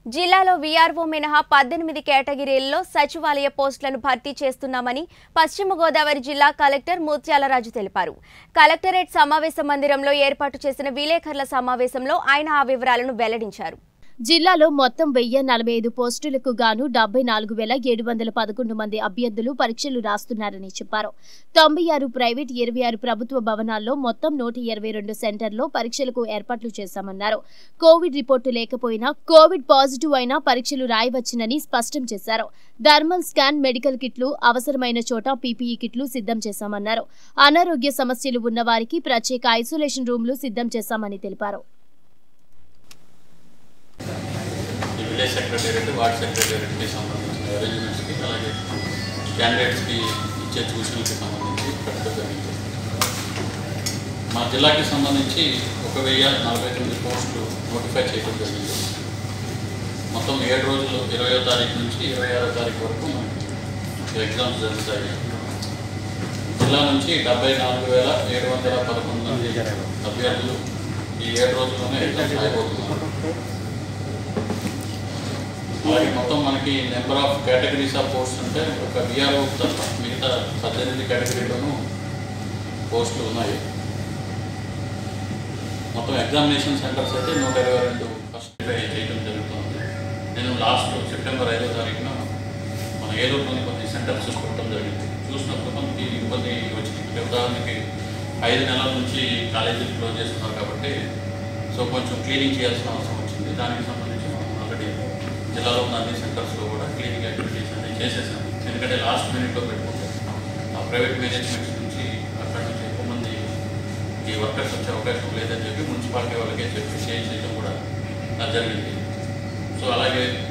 జిల్లాలో వీఆర్ఓ మినహా పద్దెనిమిది కేటగిరీల్లో సచివాలయ పోస్టులను భర్తీ చేస్తున్నామని పశ్చిమ గోదావరి జిల్లా కలెక్టర్ ముత్యాలరాజు తెలిపారు కలెక్టరేట్ సమావేశ మందిరంలో ఏర్పాటు చేసిన విలేకరుల సమావేశంలో ఆయన ఆ వివరాలను వెల్లడించారు జిల్లాలో మొత్తం వెయ్యి నలభై ఐదు పోస్టులకు గాను డెబ్బై నాలుగు వేల ఏడు వందల పదకొండు మంది అభ్యర్థులు పరీక్షలు రాస్తున్నారని చెప్పారు తొంభై ఆరు ప్రైవేట్ ఇరవై ఆరు ప్రభుత్వ భవనాల్లో మొత్తం నూట ఇరవై రెండు సెంటర్లో పరీక్షలకు ఏర్పాట్లు చేశామన్నారు కోవిడ్ రిపోర్టు లేకపోయినా కోవిడ్ పాజిటివ్ అయినా పరీక్షలు రాయవచ్చునని స్పష్టం చేశారు థర్మల్ స్కాన్ మెడికల్ కిట్లు అవసరమైన చోట పీపీఈ కిట్లు సిద్ధం చేశామన్నారు అనారోగ్య సమస్యలు ఉన్నవారికి ప్రత్యేక ఐసోలేషన్ రూమ్లు సిద్ధం చేశామని తెలిపారు ఈ విలేజ్ సెక్రటేరియట్ వార్డ్ సెక్రటేరియట్కి సంబంధించిన అరేంజ్మెంట్స్కి అలాగే క్యాండిడేట్స్కి ఇచ్చే ట్యూషన్కి సంబంధించి పెట్టడం జరిగింది మా జిల్లాకి సంబంధించి ఒక వెయ్యి నలభై తొమ్మిది పోస్టులు నోటిఫై చేయడం జరిగింది మొత్తం ఏడు రోజులు ఇరవయో తారీఖు నుంచి ఇరవై ఆరో తారీఖు వరకు మనకి ఎగ్జామ్స్ జరుగుతాయి జిల్లా నుంచి డెబ్బై నాలుగు వేల ఏడు వందల పదకొండు మంది అభ్యర్థులు ఈ ఏడు రోజుల్లోనే ఎగ్జామ్స్ అయిపోతున్నారు అలాగే మొత్తం మనకి number of categories of post అంటే ఒక విఆర్ఓ తప్ప మిగతా పద్దెనిమిది కేటగిరీలోనూ పోస్టులు ఉన్నాయి మొత్తం ఎగ్జామినేషన్ సెంటర్స్ అయితే నూట ఇరవై రెండు ఫస్ట్ చేయడం జరుగుతుంది నేను లాస్ట్ సెప్టెంబర్ ఐదో తారీఖున మన ఏలూరులోని కొన్ని సెంటర్స్ చూడటం జరిగింది చూసినప్పుడు మనకి ఇబ్బంది వచ్చింది ఉదాహరణకి ఐదు నెలల నుంచి కాలేజీలు క్లోజ్ చేస్తున్నారు కాబట్టి సో కొంచెం క్లీనింగ్ చేయాల్సిన అవసరం వచ్చింది దానికి సంబంధించి మనం ఆల్రెడీ జిల్లాలో ఉన్న అన్ని సెంటర్స్లో కూడా క్లీనింగ్ యాక్టివిటీస్ అనేది చేసేసాను ఎందుకంటే లాస్ట్ మినిట్లో పెట్టుకుంటే ఆ ప్రైవేట్ మేనేజ్మెంట్స్ నుంచి అక్కడ నుంచి ఎక్కువ మంది ఈ వర్కర్స్ వచ్చే అవకాశం లేదని చెప్పి మున్సిపాలిటీ వాళ్ళకే చెప్పి చేంజ్ చేయడం కూడా అది జరిగింది సో అలాగే